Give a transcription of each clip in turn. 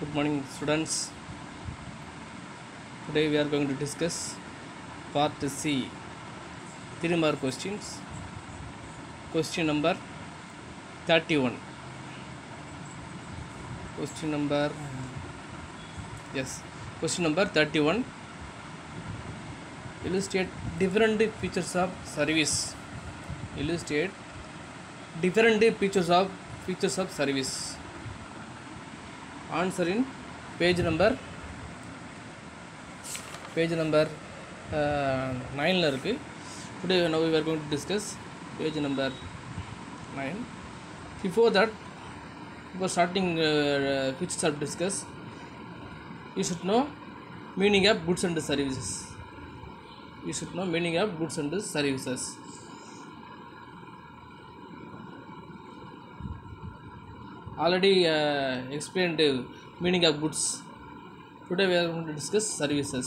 Good morning, students. Today we are going to discuss part C. Three more questions. Question number 31. Question number yes. Question number 31. Illustrate different features of service. Illustrate different features of features of service. Answer in page number page number நைனில் இருக்குது today now we are going to discuss page number nine before that before starting features of discuss you should know meaning of goods and services you should know meaning of goods and services already uh, explained the meaning of goods today we are going to discuss services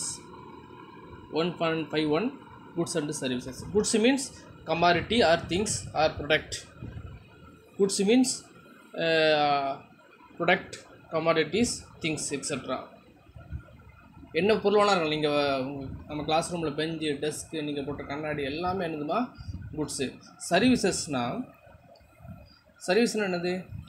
1.51 goods and services goods means commodity or things or product goods means uh, product commodities things etc என்ன பொருள் வேணா இருக்கலாம் நீங்கள் நம்ம class ரூமில் பெஞ்சு டெஸ்க்கு நீங்கள் போட்ட கண்ணாடி எல்லாமே என்னதுமா குட்ஸு சர்வீசஸ்னால் சர்வீஸ்னால் என்னது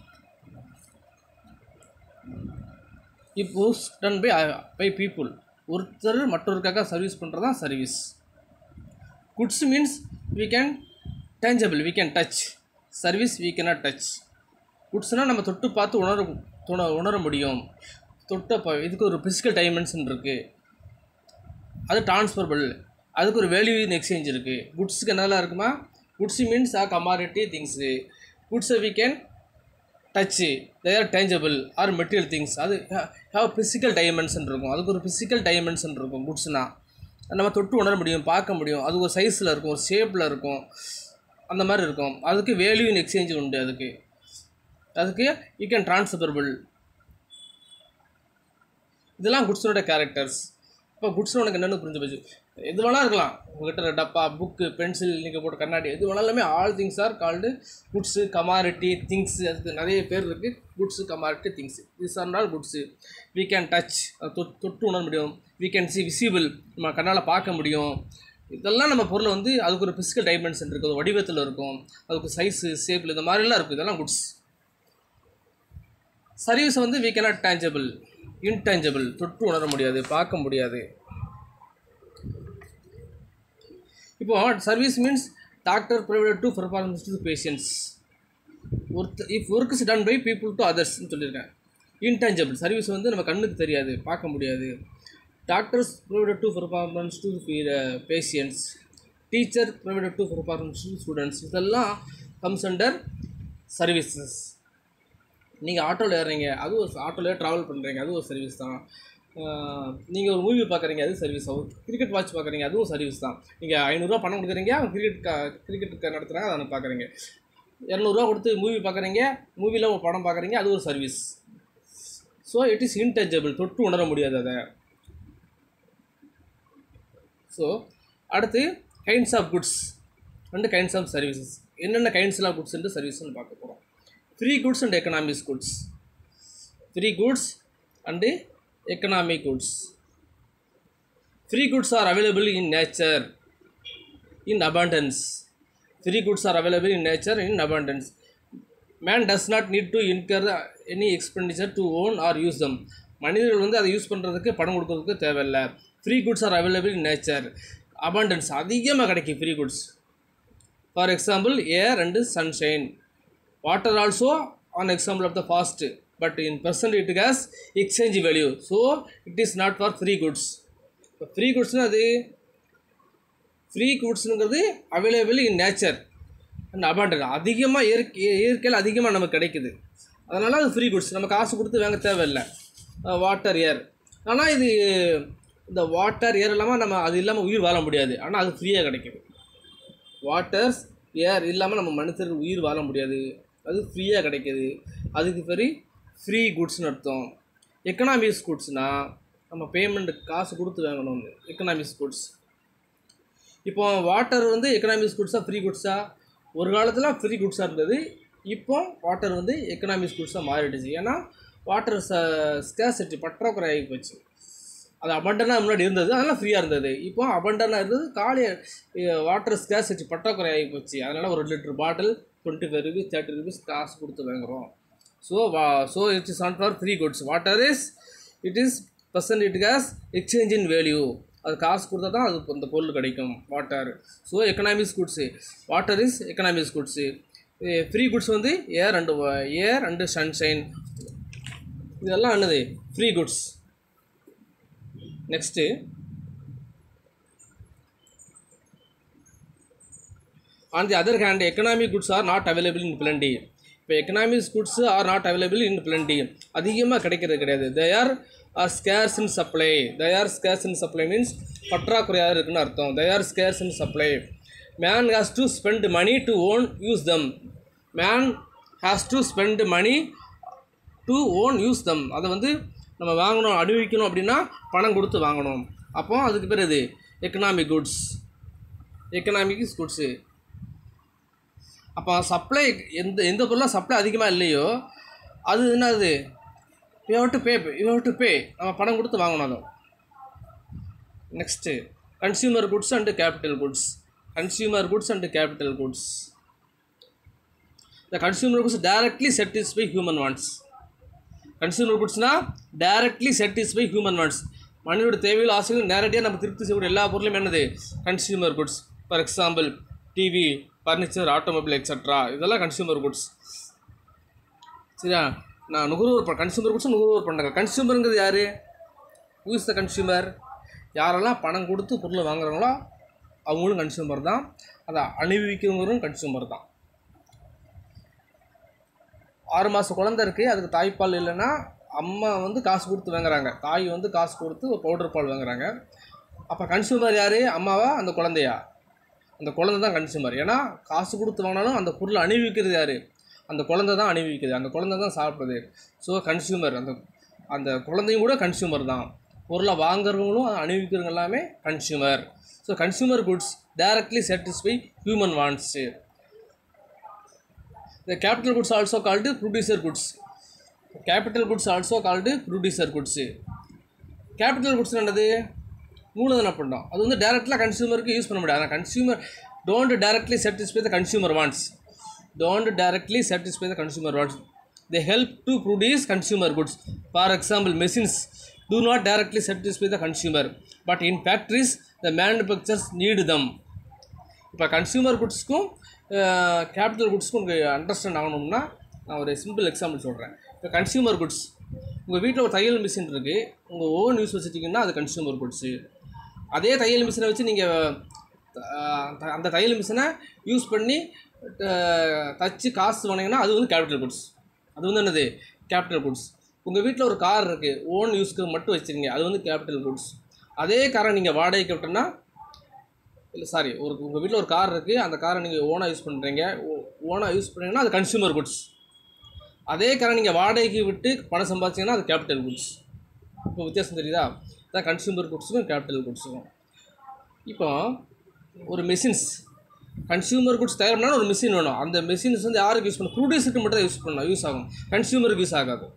இப்போ டன் பை பை பீப்புள் ஒருத்தர் மற்றொருக்காக சர்வீஸ் பண்ணுறது தான் service goods means we can tangible we can touch service we cannot touch குட்ஸ்னால் நம்ம தொட்டு பார்த்து உணர துண உணர முடியும் தொட்ட இதுக்கு ஒரு ஃபிசிக்கல் டைமென்ஷன் இருக்குது அது டிரான்ஸ்ஃபர்பிள் அதுக்கு ஒரு வேல்யூ இன் எக்ஸ்சேஞ்ச் இருக்குது குட்ஸுக்கு என்னெல்லாம் இருக்குமா goods means ah commodity things குட்ஸை we can touch they are tangible are material things அது ஹேவ் ஃபிசிக்கல் டைமென்ஷன் இருக்கும் அதுக்கு ஒரு ஃபிசிக்கல் டைமென்ஷன் இருக்கும் குட்ஸ்னால் நம்ம தொட்டு உணர முடியும் பார்க்க முடியும் அது ஒரு சைஸில் இருக்கும் ஒரு ஷேப்பில் இருக்கும் அந்த மாதிரி இருக்கும் அதுக்கு வேல்யூ இன் எக்ஸ்சேஞ்ச் உண்டு அதுக்கு அதுக்கு யூ கேன் ட்ரான்ஸ்ஃபரபிள் இதெல்லாம் குட்ஸோட கேரக்டர்ஸ் இப்போ குட்ஸ் உனக்கு என்னென்னு புரிஞ்சு போச்சு எது வேணால் இருக்கலாம் உங்கள்கிட்ட டப்பா புக்கு பென்சில் நீங்கள் போட்ட கண்ணாடி எது வேணாலுமே all things are called goods commodity things அதுக்கு நிறைய பேர் இருக்குது goods commodity things this are நாள் குட்ஸு வீ கேன் டச் தொட்டு உணர முடியும் வீ கேன் சி விசிபிள் நம்ம கண்ணால் பார்க்க முடியும் இதெல்லாம் நம்ம பொருளை வந்து அதுக்கு ஒரு ஃபிசிக்கல் டைமென்ஷன் இருக்குது அது வடிவத்தில் இருக்கும் அதுக்கு சைஸு ஷேப்பில் இந்த மாதிரிலாம் இருக்குது இதெல்லாம் குட்ஸ் சர்வீஸ் வந்து வீ கேனாட் டேஞ்சபிள் இன்டேஞ்சபிள் தொட்டு உணர முடியாது பார்க்க முடியாது இப்போ service means doctor provided to performance to patients ஒருத்த if work is done by people to அதர்ஸ்னு சொல்லியிருக்கேன் இன்டேஞ்சபிள் சர்வீஸ் வந்து நம்ம கண்ணுக்கு தெரியாது பார்க்க முடியாது doctors provided to performance to patients teacher provided to performance to students இதெல்லாம் கம்ஸ் அண்டர் சர்வீசஸ் நீங்கள் ஆட்டோவில் ஏறுறீங்க அது ஒரு ஆட்டோவில் ட்ராவல் பண்ணுறீங்க அது ஒரு சர்வீஸ் தான் நீங்கள் ஒரு மூவி பார்க்குறீங்க அது சர்வீஸ் ஆகும் கிரிக்கெட் வாட்ச் பார்க்குறீங்க அதுவும் சர்வீஸ் தான் நீங்கள் ஐநூறுரூவா பணம் கொடுக்குறீங்க அவங்க கிரிக்கெட் கா கிரிக்கெட் நடத்துகிறாங்க அதை பார்க்குறீங்க இரநூறுவா கொடுத்து மூவி பார்க்குறீங்க மூவியில் ஒரு படம் பார்க்குறீங்க அது ஒரு service so it is intangible தொட்டு உணர முடியாது அதை ஸோ அடுத்து kinds of goods and kinds of services என்னென்ன கைண்ட்ஸ் ஆஃப் குட்ஸ் அண்டு சர்வீஸ்னு பார்க்க போகிறோம் free goods and economics goods free goods and economic goods free goods are available in nature in abundance free goods are available in nature in abundance man does not need to incur any expenditure to own or use them மனிதர்கள் வந்து அதை use பண்ணுறதுக்கு பணம் கொடுக்கறதுக்கு தேவையில்லை free goods are available in nature abundance அதிகமாக கிடைக்கும் free goods for example air and sunshine water also on example of the fast but in percent it has exchange value so it is not for free goods இப்போ free குட்ஸ்னால் அது free குட்ஸுங்கிறது available in nature and abundant அதிகமாக இயற்கை இயற்கையில் அதிகமாக நமக்கு கிடைக்குது அதனால் அது ஃப்ரீ குட்ஸ் நம்ம காசு கொடுத்து வாங்க தேவையில்லை வாட்டர் ஏர் ஆனால் இது இந்த வாட்டர் ஏர் இல்லாமல் நம்ம அது இல்லாமல் உயிர் வாழ முடியாது ஆனால் அது ஃப்ரீயாக கிடைக்குது வாட்டர்ஸ் ஏர் இல்லாமல் நம்ம மனுஷருக்கு உயிர் வாழ முடியாது அது ஃப்ரீயாக கிடைக்கிது அதுக்கு பெரிய ஃப்ரீ குட்ஸ்னு அர்த்தம் எக்கனாமிக்ஸ் குட்ஸ்னால் நம்ம பேமெண்ட் காசு கொடுத்து வாங்கணும் எக்கனாமிக்ஸ் குட்ஸ் இப்போ வாட்டர் வந்து எக்கனாமிக்ஸ் குட்ஸாக ஃப்ரீ குட்ஸாக ஒரு காலத்தில் ஃப்ரீ குட்ஸாக இருந்தது இப்போ வாட்டர் வந்து எக்கனாமிக்ஸ் குட்ஸாக மாறிடுச்சு ஏன்னா வாட்டர் ஸ்கேசிட்டி பற்றாக்குறை ஆகி போச்சு அது அபண்டனாக முன்னாடி இருந்தது அதெல்லாம் ஃப்ரீயாக இருந்தது இப்போ அபண்டனாக இருந்தது காலி வாட்டர் ஸ்கேசிட்டி பற்றாக்குறை ஆகி போச்சு அதனால் ஒரு litre bottle twenty five rupees thirty rupees காசு கொடுத்து வாங்குகிறோம் ஸோ வா so it's is on for free goods water is it is percent it case exchange in value அது காசு கொடுத்தா தான் அது அந்த பொருள் கிடைக்கும் water so economics goods water is economics goods free goods வந்து air and air and sunshine இதெல்லாம் என்னது free goods next on the other hand economic goods are not available in plenty இப்போ economics goods are not available in plenty அதிகமாக கிடைக்கிறது கிடையாது they are are scarce in supply they are scarce in supply means பற்றாக்குறையாக இருக்குன்னு அர்த்தம் they are scarce in supply man has to spend money to own use them man has to spend money to own use them அதை வந்து நம்ம வாங்கணும் அணிவிக்கணும் அப்படின்னா பணம் கொடுத்து வாங்கணும் அப்போ அதுக்கு பேர் இது எக்கனாமிக் குட்ஸ் எக்கனாமிக்ஸ் குட்ஸு அப்போ சப்ளை எந்த எந்த பொருளும் சப்ளை அதிகமாக இல்லையோ அது என்னது you have to pay you have to pay நம்ம பணம் கொடுத்து வாங்கணும் அதை next consumer goods and capital goods consumer goods and capital goods the consumer goods directly satisfy human wants consumer குட்ஸ்னால் டைரக்ட்லி satisfy ஹியூமன் வாண்ட்ஸ் மனிதனோட தேவையில் ஆசைகள் நேரடியாக நம்ம திருப்தி செய்யக்கூடிய எல்லா பொருளும் என்னது consumer goods for example TV furniture automobile extra இதெல்லாம் கன்சியூமர் குட்ஸ் சரியா நான் நுகர்வோர் கன்சியூமர் குட்ஸ் நுகர்வோர் பண்ணுறாங்க கன்சியூமருங்கிறது யார் ஹூ இஸ் த கன்சியூமர் யாரெல்லாம் பணம் கொடுத்து பொருளை வாங்குறாங்களோ அவங்களும் கன்சியூமர் தான் அதை அனுபவிக்கிறவங்களும் கன்சியூமர் தான் ஆறு மாத குழந்தை இருக்குது அதுக்கு தாய்ப்பால் இல்லைன்னா அம்மா வந்து காசு கொடுத்து வாங்குறாங்க தாய் வந்து காசு கொடுத்து ஒரு பவுடர் பால் வாங்குறாங்க அப்போ கன்சியூமர் யார் அம்மாவா அந்த குழந்தையா அந்த குழந்தை தான் கன்சியூமர் ஏன்னா காசு கொடுத்து வாங்கினாலும் அந்த பொருளை அணிவிக்கிறது யார் அந்த குழந்தை தான் அணிவிக்குது அந்த குழந்தை தான் சாப்பிடுது ஸோ கன்சியூமர் அந்த அந்த குழந்தையும் கூட கன்சியூமர் தான் பொருளை வாங்குறவங்களும் அதை அணிவிக்கிறவங்க எல்லாமே consumer so consumer goods directly satisfy human wants The capital goods also called producer goods. Capital goods also called producer goods. Capital goods என்னது மூலதன பண்டம் அது வந்து டேரெக்டாக கன்சியூமருக்கு யூஸ் பண்ண முடியாது ஆனால் consumer don't directly satisfy the consumer wants don't directly satisfy the consumer wants they help to produce consumer goods for example machines do not directly satisfy the consumer but in factories the manufacturers need them இப்போ consumer குட்ஸ்க்கும் capital குட்ஸ்க்கும் உங்களுக்கு understand ஆகணும்னா நான் ஒரு simple example சொல்கிறேன் இப்போ consumer goods உங்கள் வீட்டில் ஒரு தையல் மிஷின் இருக்குது உங்கள் ஓன் யூஸ் வச்சுட்டிங்கன்னா அது கன்சியூமர் குட்ஸு அதே தையல் மிஷினை வச்சு நீங்கள் அந்த தையல் மிஷினை யூஸ் பண்ணி அஹ், தச்சு காசு வாங்கினீங்கன்னா அது வந்து கேபிட்டல் குட்ஸ் அது வந்து என்னது கேபிட்டல் குட்ஸ் உங்கள் வீட்டில் ஒரு கார் இருக்குது ஓன் யூஸ்க்கு மட்டும் வச்சுருங்க அது வந்து கேபிட்டல் குட்ஸ் அதே காரை நீங்கள் வாடகைக்கு விட்டோன்னா இல்லை சாரி ஒரு உங்கள் வீட்டில் ஒரு கார் இருக்குது அந்த காரை நீங்கள் ஓனாக யூஸ் பண்ணுறீங்க ஓனாக யூஸ் பண்ணுறீங்கன்னா அது கன்சியூமர் குட்ஸ் அதே காரை நீங்கள் வாடகைக்கு விட்டு பணம் சம்பாதிச்சீங்கன்னா அது கேபிட்டல் குட்ஸ் இப்போ வித்தியாசம் தெரியுதா அதான் கன்சியூமர் குட்ஸுக்கும் கேபிட்டல் குட்ஸுக்கும் இப்போ ஒரு மெஷின்ஸ் கன்சியூமர் குட்ஸ் தயார் பண்ணால் ஒரு மிஷின் வேணும் அந்த மெஷின்ஸ் வந்து யாருக்கு யூஸ் பண்ணணும் ப்ரொடியூசருக்கு மட்டும் தான் யூஸ் பண்ணணும் யூஸ் ஆகும் கன்சியூமருக்கு யூஸ் ஆகாது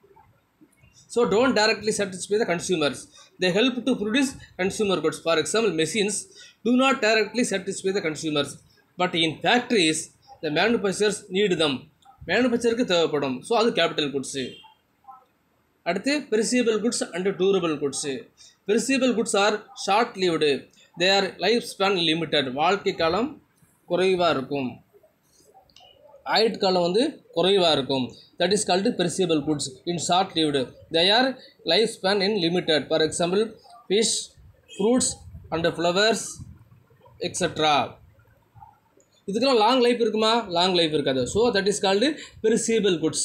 So don't directly satisfy the consumers. They help to produce consumer goods. For example, machines do not directly satisfy the consumers. But in factories, the manufacturers need them. மேனுஃபேக்சருக்கு தேவைப்படும் so அது capital goods அடுத்து perishable goods and durable goods perishable goods are short lived they are life span limited வாழ்க்கை காலம் குறைவாக இருக்கும் ஆயுட்காலம் வந்து குறைவாக இருக்கும் that is called perishable goods in short lived they are life span in limited for example fish fruits and flowers extra இதுக்கெல்லாம் long life இருக்குமா லாங் லைஃப் இருக்காது so that is called perishable goods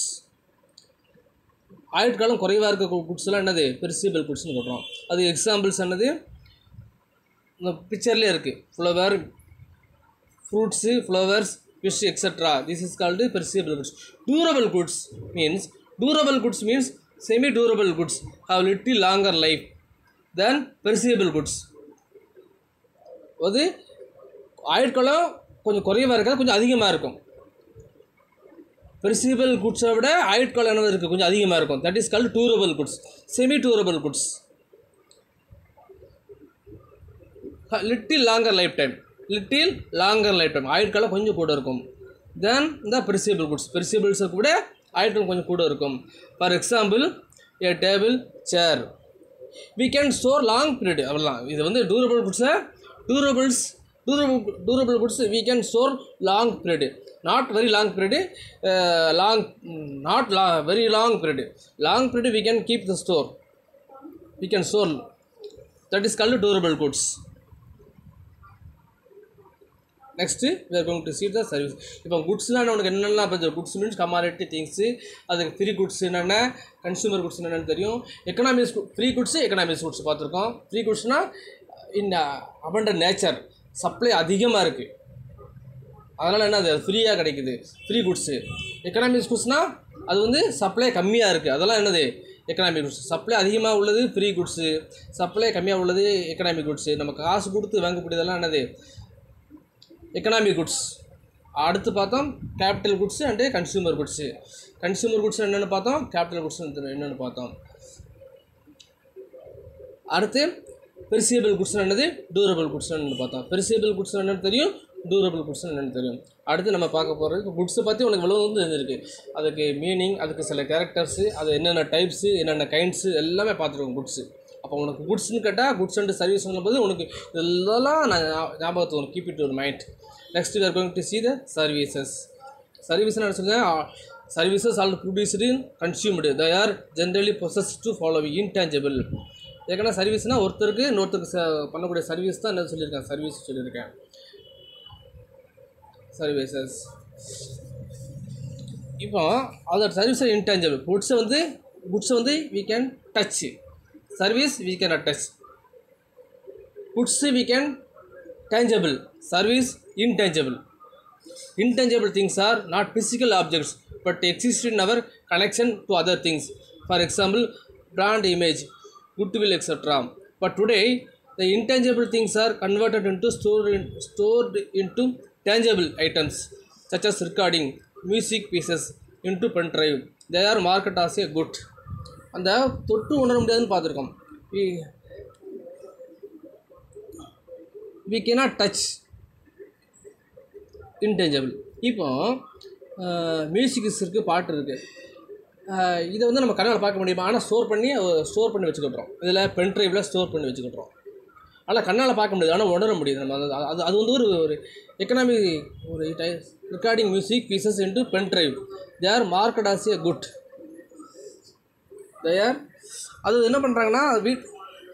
ஆயுட்காலம் குறைவாக இருக்க குட்ஸ்லாம் என்னது perishable குட்ஸ்னு சொல்கிறோம் அது examples என்னது இந்த பிக்சர்லேயே இருக்குது flower fruits flowers fish extra this is called perishable goods durable goods means durable goods means semi durable goods have little longer life then perishable goods அது ஆயுட்காலம் கொஞ்சம் குறைவாக இருக்காது கொஞ்சம் அதிகமாக இருக்கும் பெர்சிபிள் குட்ஸை விட ஆயுட்காலம் என்னது இருக்குது கொஞ்சம் அதிகமாக இருக்கும் that is called durable goods semi durable goods little longer life time little longer life time ஆயுட்காலம் கொஞ்சம் கூட இருக்கும் தென் இந்த பெர்சிபிள் குட்ஸ் பெர்சிபிள்ஸை கூட ஆயுட்காலம் கொஞ்சம் கூட இருக்கும் for example a table chair we can store long period அவ்வளோதான் இது வந்து டூரபிள் குட்ஸை durables durable durable goods we can store long period not very long period long not லா very long period long period we can keep the store we can store that is called durable goods next we are going to see the service இப்போ குட்ஸ்லாம் உனக்கு என்னெல்லாம் இப்போ goods means commodity things அதுக்கு free goods என்னென்ன consumer goods என்னென்னு தெரியும் economics free goods economics goods பார்த்துருக்கோம் ஃப்ரீ குட்ஸ்னால் இந்த அபண்ட நேச்சர் சப்ளை அதிகமாக இருக்குது அதனால் என்ன அது ஃப்ரீயாக கிடைக்குது ஃப்ரீ குட்ஸு எக்கனாமிக்ஸ் குட்ஸ்னால் அது வந்து சப்ளை கம்மியாக இருக்குது அதெல்லாம் என்னது எக்கனாமிக் குட்ஸ் சப்ளை அதிகமாக உள்ளது ஃப்ரீ குட்ஸு சப்ளை கம்மியாக உள்ளது எக்கனாமிக் குட்ஸு நம்ம காசு கொடுத்து வாங்கக்கூடியதெல்லாம் என்னது எக்கனாமிக் குட்ஸ் அடுத்து பார்த்தோம் capital goods and consumer goods consumer goods என்னென்னு பார்த்தோம் கேபிட்டல் குட்ஸ் என்னென்னு பார்த்தோம் அடுத்து பெர்சியபிள் குட்ஸ் என்னது டூரபிள் குட்ஸ் என்னென்னு பார்த்தோம் பெர்சியபிள் குட்ஸ் என்னென்னு தெரியும் டூரபிள் குட்ஸ் என்னென்னு தெரியும் அடுத்து நம்ம பார்க்க போகிறது குட்ஸை பற்றி உனக்கு இவ்வளோ வந்து இருந்திருக்கு அதுக்கு மீனிங் அதுக்கு சில கேரக்டர்ஸு அது என்னென்ன டைப்ஸு என்னென்ன கைண்ட்ஸு எல்லாமே பார்த்துருக்கோம் குட்ஸு அப்போ உனக்கு குட்ஸ்னு கேட்டால் குட்ஸ் அண்ட் சர்வீஸ் போது உனக்கு இதெல்லாம் நான் ஞா- ஞாபகத்தை உனக்கு கீப் இட் ஒரு mind next we are going to see the services service என்ன சொல்லுங்கள் services all produced in consumed they are generally possess to follow intangible ஏற்கனவே சர்வீஸ்னால் ஒருத்தருக்கு இன்னொருத்தருக்கு ச- பண்ணக்கூடிய சர்வீஸ் தான் என்ன சொல்லியிருக்கேன் சர்வீஸ் சொல்லியிருக்கேன் சர்வீசஸ் இப்போ அதோட சர்வீஸ் இன்டேஞ்சபிள் குட்ஸை வந்து குட்ஸை வந்து we can touch service we cannot touch goods we can tangible service intangible intangible things are not physical objects but exist in our connection to other things for example brand image goodwill etc but today the intangible things are converted into stored, in, stored into tangible items such as recording music pieces into pen drive they are marketed as a good அந்த தொட்டு உணர முடியாதுன்னு பார்த்துருக்கோம் we cannot touch intangible இப்போ musics இருக்குது பாட்டு இருக்குது இதை வந்து நம்ம கண்ணால் பார்க்க முடியுமா ஆனால் ஸ்டோர் பண்ணி ஸ்டோர் பண்ணி வச்சுக்கிட்டுறோம் இதில் பென் ட்ரைவில் ஸ்டோர் பண்ணி வச்சுக்கிட்டுறோம் ஆனால் கண்ணால் பார்க்க முடியாது ஆனால் உணர முடியுது நம்ம அது அது அது வந்து ஒரு ஒரு எக்கனாமி ஒரு recording music pieces into pen drive they are market as a good they are அது என்ன பண்ணுறாங்கன்னா வீட்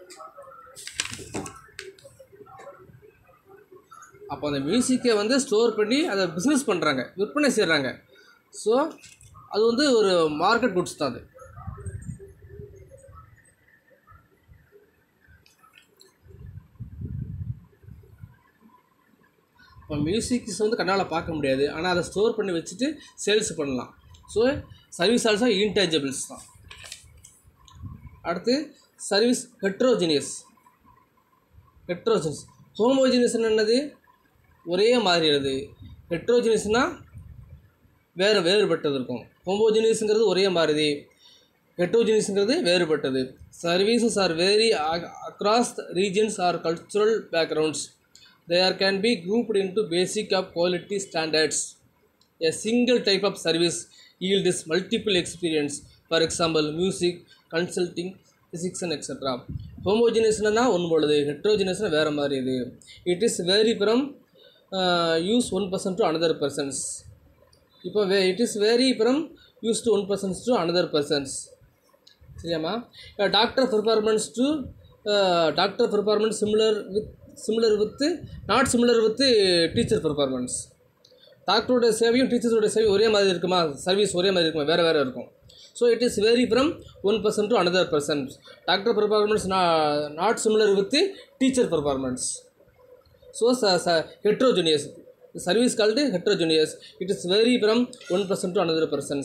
அப்போ அந்த மியூசிக்கை வந்து ஸ்டோர் பண்ணி அதை பிஸ்னஸ் பண்ணுறாங்க விற்பனை செய்கிறாங்க ஸோ அது வந்து ஒரு மார்க்கெட் குட்ஸ் தான் அது இப்போ மியூசிக்ஸ் வந்து கண்ணால் பார்க்க முடியாது ஆனால் அதை ஸ்டோர் பண்ணி வச்சுட்டு சேல்ஸ் பண்ணலாம் ஸோ சர்வீஸ் ஆல்சோ இன்டேஞ்சபிள்ஸ் தான் அடுத்து சர்வீஸ் ஹெட்ரோஜினியஸ் ஹெட்ரோஜினியஸ் ஹோமோஜினியஸ் என்னது ஒரே மாதிரியாது ஹெட்ரோஜினியஸ்னால் வேறு வேறுபட்டது இருக்கும் ஹோமோஜினியஸுங்கிறது ஒரே மாதிரி ஹெட்ரோஜினியஸுங்கிறது வேறுபட்டது services are vary across regions are cultural backgrounds they are can be grouped into basic of quality standards a single type of service yields multiple experience for example music consulting physics and etc homogeneousனா ஒன்று பொழுது heterogeneousனா வேறு மாதிரி இது it is vary from use one person to another persons இப்போ way it is vary from use to one persons to another persons சரியாம்மா doctor performance to doctor performance similar with similar with not similar with teacher performance டாக்டரோட சேவையும் டீச்சர்ஸோட சேவையும் ஒரே மாதிரி இருக்குமா service ஒரே மாதிரி இருக்குமா வேறு வேறு இருக்கும் so it is very from one person to another person doctor performance not similar with teacher performance so heterogeneous service called heterogeneous it is very from one person to another persons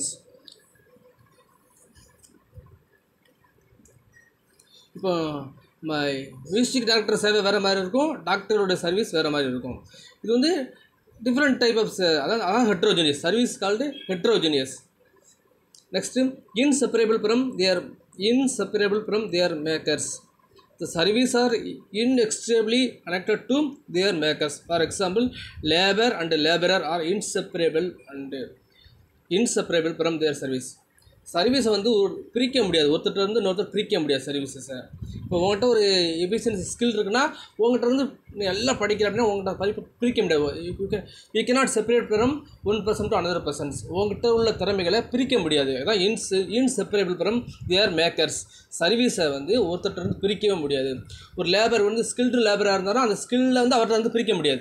இப்போ music doctor சேவை வேறு மாதிரி இருக்கும் டாக்டரோட service வேறு மாதிரி இருக்கும் இது வந்து டிஃப்ரெண்ட் டைப் ஆஃப் அதான் அதான் heterogeneous service called heterogeneous next inseparable from their inseparable from their makers the service are inextricably connected to their makers for example labor and laborer are inseparable and inseparable from their service சர்வீஸை வந்து ஒரு பிரிக்க முடியாது ஒருத்தர் வந்து இன்னொருத்தர் பிரிக்க முடியாது சர்வீசஸை இப்போ உங்கள்கிட்ட ஒரு எஃபிஷியன்சி ஸ்கில் இருக்குன்னா உங்கள்கிட்ட வந்து நீ எல்லாம் படிக்கிற அப்படின்னா உங்கள்கிட்ட படிப்பு பிரிக்க முடியாது you cannot separate from one person to another persons உங்கள்கிட்ட உள்ள திறமைகளை பிரிக்க முடியாது அதான் இன்ஸ் இன்செப்பரேபிள் ஃப்ரம் தேர் மேக்கர்ஸ் சர்வீஸை வந்து ஒருத்தர்கிட்ட இருந்து பிரிக்கவே முடியாது ஒரு லேபர் வந்து ஸ்கில்டு லேபராக இருந்தாலும் அந்த ஸ்கில்ல வந்து அவர்கிட்ட வந்து பிரிக்க முடியாது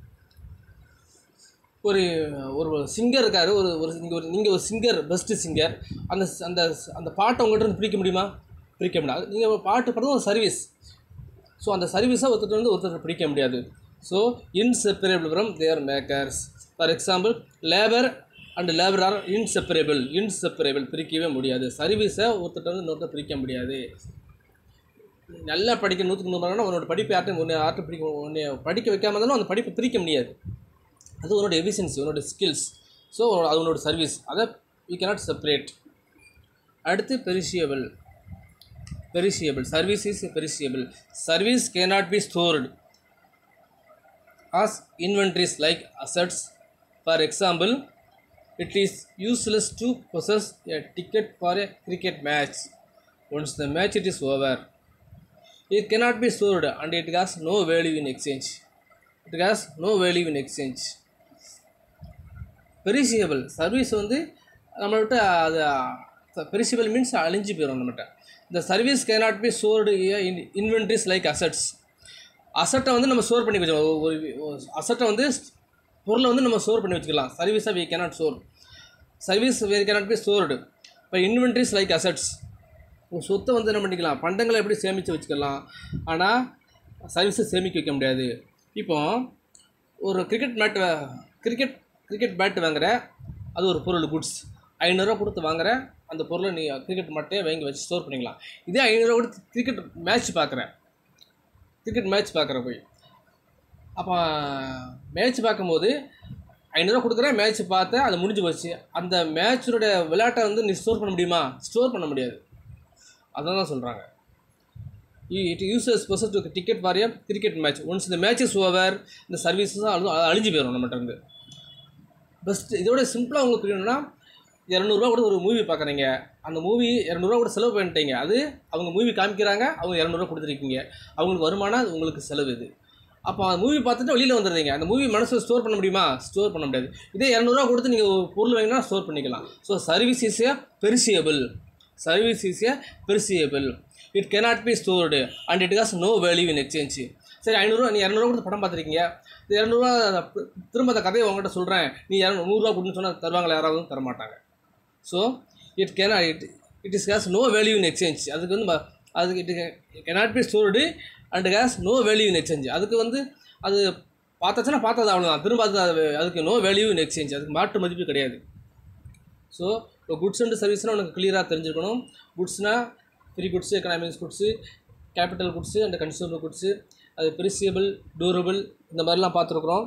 ஒரு ஒரு சிங்கர் இருக்கார் ஒரு ஒரு நீங்கள் ஒரு நீங்கள் ஒரு சிங்கர் பெஸ்ட்டு சிங்கர் அந்த அந்த அந்த பாட்டை உங்கள்கிட்ட இருந்து பிரிக்க முடியுமா பிரிக்க முடியாது நீங்கள் பாட்டு பாடுறது ஒரு சர்வீஸ் ஸோ அந்த சர்வீஸை ஒருத்தர் வந்து ஒருத்தர் பிரிக்க முடியாது so inseparable from their makers for example labour and labour are inseparable inseparable பிரிக்கவே முடியாது சர்வீஸை ஒருத்தர் வந்து இன்னொருத்தர் பிரிக்க முடியாது நல்லா படிக்க நூற்றுக்கு நூறு மார்க்னா உன்னோட படிப்பு யார்ட்டும் ஒன்று யார்ட்டும் பிடிக்க ஒன்று படிக்க வைக்காம இருந்தாலும் அந்த படிப்பை பிரிக்க முடியாது அது உன்னோட எஃபிஷியன்சி உன்னோட ஸ்கில்ஸ் ஸோ அது உன்னோட சர்வீஸ் அதை யூ கேனாட் செப்பரேட் அடுத்து perishable perishable service is perishable service cannot be stored as inventories like assets. For example, it is useless to possess a ticket for a cricket match. Once the match it is over, it cannot be stored and it has no value in exchange. It has no value in exchange. Perishable service வந்து நம்மள்கிட்ட அது perishable means அழிஞ்சு போயிடும் நம்மகிட்ட இந்த service cannot be stored inventories like assets அசட்டை வந்து நம்ம ஸ்டோர் பண்ணி வச்சுக்கலாம் ஒரு அசட்டை வந்து பொருளை வந்து நம்ம ஸ்டோர் பண்ணி வச்சுக்கலாம் சர்வீஸாக we cannot store service we cannot be stored இப்போ இன்வென்ட்ரிஸ் லைக் அசட்ஸ் உங்கள் சொத்தை வந்து என்ன பண்ணிக்கலாம் பண்டங்களை எப்படி சேமித்து வச்சுக்கலாம் ஆனால் சர்வீஸை சேமிக்க வைக்க முடியாது இப்போ ஒரு cricket mat cricket cricket bat வாங்குற அது ஒரு பொருள் குட்ஸ் ஐநூறுரூவா கொடுத்து வாங்குற அந்த பொருளை நீ கிரிக்கெட் மட்டையை வாங்கி வச்சு ஸ்டோர் பண்ணிக்கலாம் இதே ஐநூறுரூவா கொடுத்து கிரிக்கெட் மேட்ச் பார்க்குறேன் கிரிக்கெட் மேட்ச் பார்க்குற போய் அப்போ மேட்ச் பார்க்கும்போது ஐநூறுரூவா கொடுக்குறேன் மேட்ச் பார்த்தேன் அது முடிஞ்சு போச்சு அந்த மேட்சோட விளையாட்டை வந்து நீ ஸ்டோர் பண்ண முடியுமா ஸ்டோர் பண்ண முடியாது அதான் தான் சொல்கிறாங்க it uses possess to ticket for cricket match once இந்த மேட்ச் இஸ் ஓவர் இந்த சர்வீஸஸ் அழிஞ்சு போயிடும் நம்மகிட்ட இருந்து பெஸ்ட் இதோட சிம்பிளாக உங்களுக்கு புரியணும்னா இரநூறுவா கூட ஒரு மூவி பார்க்குறீங்க அந்த மூவி இரநூறுவா கூட செலவு பண்ணிட்டீங்க அது அவங்க மூவி காமிக்கிறாங்க அவங்க இரநூறுவா கொடுத்துருக்கீங்க அவங்களுக்கு வருமானம் அது உங்களுக்கு செலவு இது அப்போ அந்த மூவி பார்த்துட்டு வெளியில் வந்துடுறீங்க அந்த மூவி மனசில் ஸ்டோர் பண்ண முடியுமா ஸ்டோர் பண்ண முடியாது இதே இரநூறுவா கொடுத்து நீங்கள் ஒரு பொருள் வாங்கினா ஸ்டோர் பண்ணிக்கலாம் so service is a perishable service is a perishable it cannot be stored and it has no value in exchange சரி ஐநூறுரூவா நீ இரநூறுவா கொடுத்து படம் பார்த்துருக்கீங்க இந்த இரநூறுவா திரும்ப அந்த கதையை உங்கள்கிட்ட சொல்கிறேன் நீ இரநூறு நூறுரூவா கொடுன்னு சொன்னால் தருவாங்களா யாராவது தரமாட்டாங்க so it can it it is has no value in exchange அதுக்கு வந்து ம- அதுக்கு it cannot be stored and has no value in exchange அதுக்கு வந்து அது பார்த்தாச்சுன்னா பார்த்தது அவ்வளோதான் திரும்ப அது அது- அதுக்கு நோ வேல்யூ இன் எக்ஸ்சேஞ்ச் அதுக்கு மாற்று மதிப்பு கிடையாது ஸோ இப்போ குட்ஸ் அண்ட் சர்வீஸ்னால் உனக்கு கிளியராக தெரிஞ்சிருக்கணும் குட்ஸ்னால் free goods economics goods capital goods and consumer goods அது பெரிசியபிள் டூரபிள் இந்த மாதிரிலாம் பார்த்துருக்குறோம்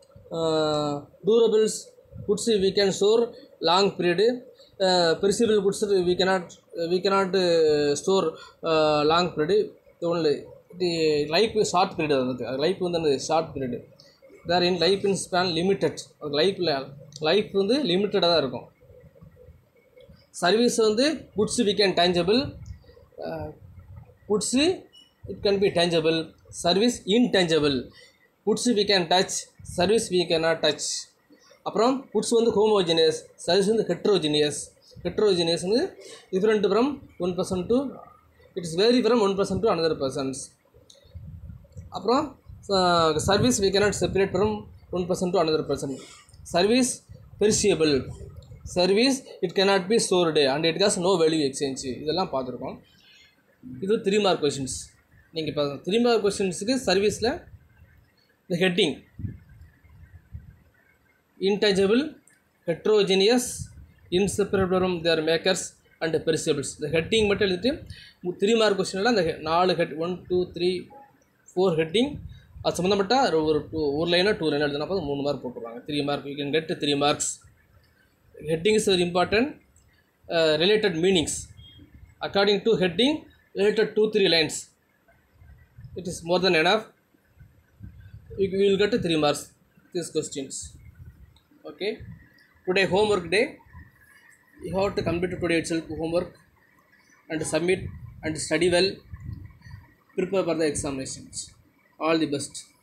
durables goods we can store long period perishable goods we cannot we cannot store long period only the life short period வந்து life வந்து அந்த short period there in life in span limited லைஃப்பில் life வந்து லிமிட்டடாக தான் இருக்கும் service வந்து goods we can tangible goods it can be tangible service intangible goods we can touch service we can not touch அப்புறம் goods வந்து homogeneous service வந்து heterogeneous heterogeneous வந்து different from one person to it is vary from one person to another persons அப்புறம் service we cannot separate from one person to another person service perishable service it cannot be stored and it has no value exchange இதெல்லாம் பார்த்துருக்கோம் இது three mark questions நீங்கள் இப்போ three mark கொஷின்ஸுக்கு சர்வீஸில் இந்த heading intangible heterogeneous inseparable from their makers and perishables இந்த heading மட்டும் எழுதிட்டு த்ரீ மார்க் கொஸ்டினில் அந்த he- நாலு head one two three four heading அது சம்மந்தப்பட்ட ஒரு ஒரு டூ ஒரு லைனாக டூ லைனாக எழுதுனா போதும் மூணு மார்க் போட்டுருவாங்க three mark you can get three marks heading is very important uh, related meanings according to heading related two three lines it is more than enough you will get three marks these questions okay today homework day you have to complete today itself homework and submit and study well prepare for the examinations all the best